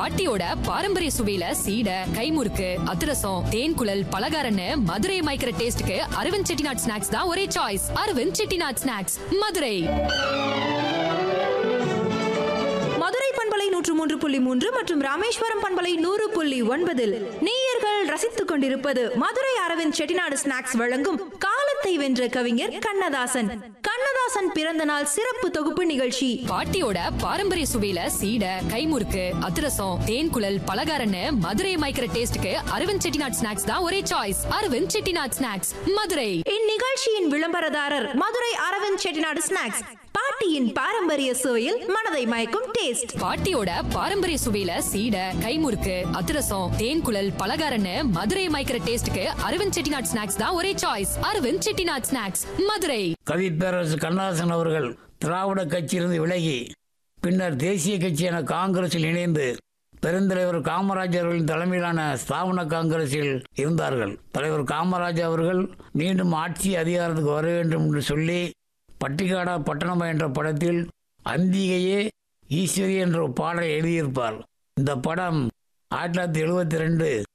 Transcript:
பாட்டியோட பாரம்பரிய சுவையில சீடை கைமுறுக்கு அதிரசம் தேன் குழல் பலகாரன்னு மதுரையை மயக்கிற டேஸ்ட்க்கு அரவிந்த் செட்டிநாட் ஸ்நாக்ஸ் தான் ஒரே சாய்ஸ் அரவிந்த் செட்டிநாட் ஸ்நாக்ஸ் மதுரை மதுரை பண்பலை நூற்று மூன்று புள்ளி மூன்று மற்றும் ராமேஸ்வரம் பண்பலை நூறு புள்ளி ஒன்பதில் நேயர்கள் ரசித்துக் கொண்டிருப்பது மதுரை அரவிந்த் செட்டிநாடு ஸ்நாக்ஸ் வழங்கும் காலத்தை வென்ற கவிஞர் கண்ணதாசன் கண்ணதாசன் பிறந்த நாள் சிறப்பு தொகுப்பு நிகழ்ச்சி பாட்டியோட பாரம்பரிய சுவையில சீடை கைமுறுக்கு அதிரசம் தேன் குழல் பலகாரன்னு மதுரையை மயக்கிற டேஸ்ட்க்கு அரவிந்த் செட்டிநாட் ஸ்நாக்ஸ் தான் ஒரே சாய்ஸ் அரவிந்த் செட்டிநாட் ஸ்நாக்ஸ் மதுரை இந்நிகழ்ச்சியின் விளம்பரதாரர் மதுரை அரவிந்த் செட்டிநாடு ஸ்நாக்ஸ் பாட்டியின் பாரம்பரிய சுவையில் மனதை மயக்கும் டேஸ்ட் பாட்டியோட பாரம்பரிய சுவையில சீடை கைமுறுக்கு அதிரசம் தேன் குழல் பலகாரன்னு மதுரையை மயக்கிற டேஸ்ட்க்கு அரவிந்த் செட்டிநாட் ஸ்நாக்ஸ் தான் ஒரே சாய்ஸ் அரவிந்த் செட்டிநாட் ஸ்நாக்ஸ் மதுரை கவி பேரரசு கண்ணதாசன் அவர்கள் திராவிட கட்சியிலிருந்து விலகி பின்னர் தேசிய கட்சியான காங்கிரஸில் இணைந்து பெருந்தலைவர் காமராஜர் அவர்களின் தலைமையிலான ஸ்தாபன காங்கிரஸில் இருந்தார்கள் தலைவர் காமராஜர் அவர்கள் மீண்டும் ஆட்சி அதிகாரத்துக்கு வர வேண்டும் என்று சொல்லி பட்டிக்காடா பட்டணமா என்ற படத்தில் அந்திகையே ஈஸ்வரி என்ற ஒரு பாடலை எழுதியிருப்பார் இந்த படம் ஆயிரத்தி தொள்ளாயிரத்தி எழுபத்தி ரெண்டு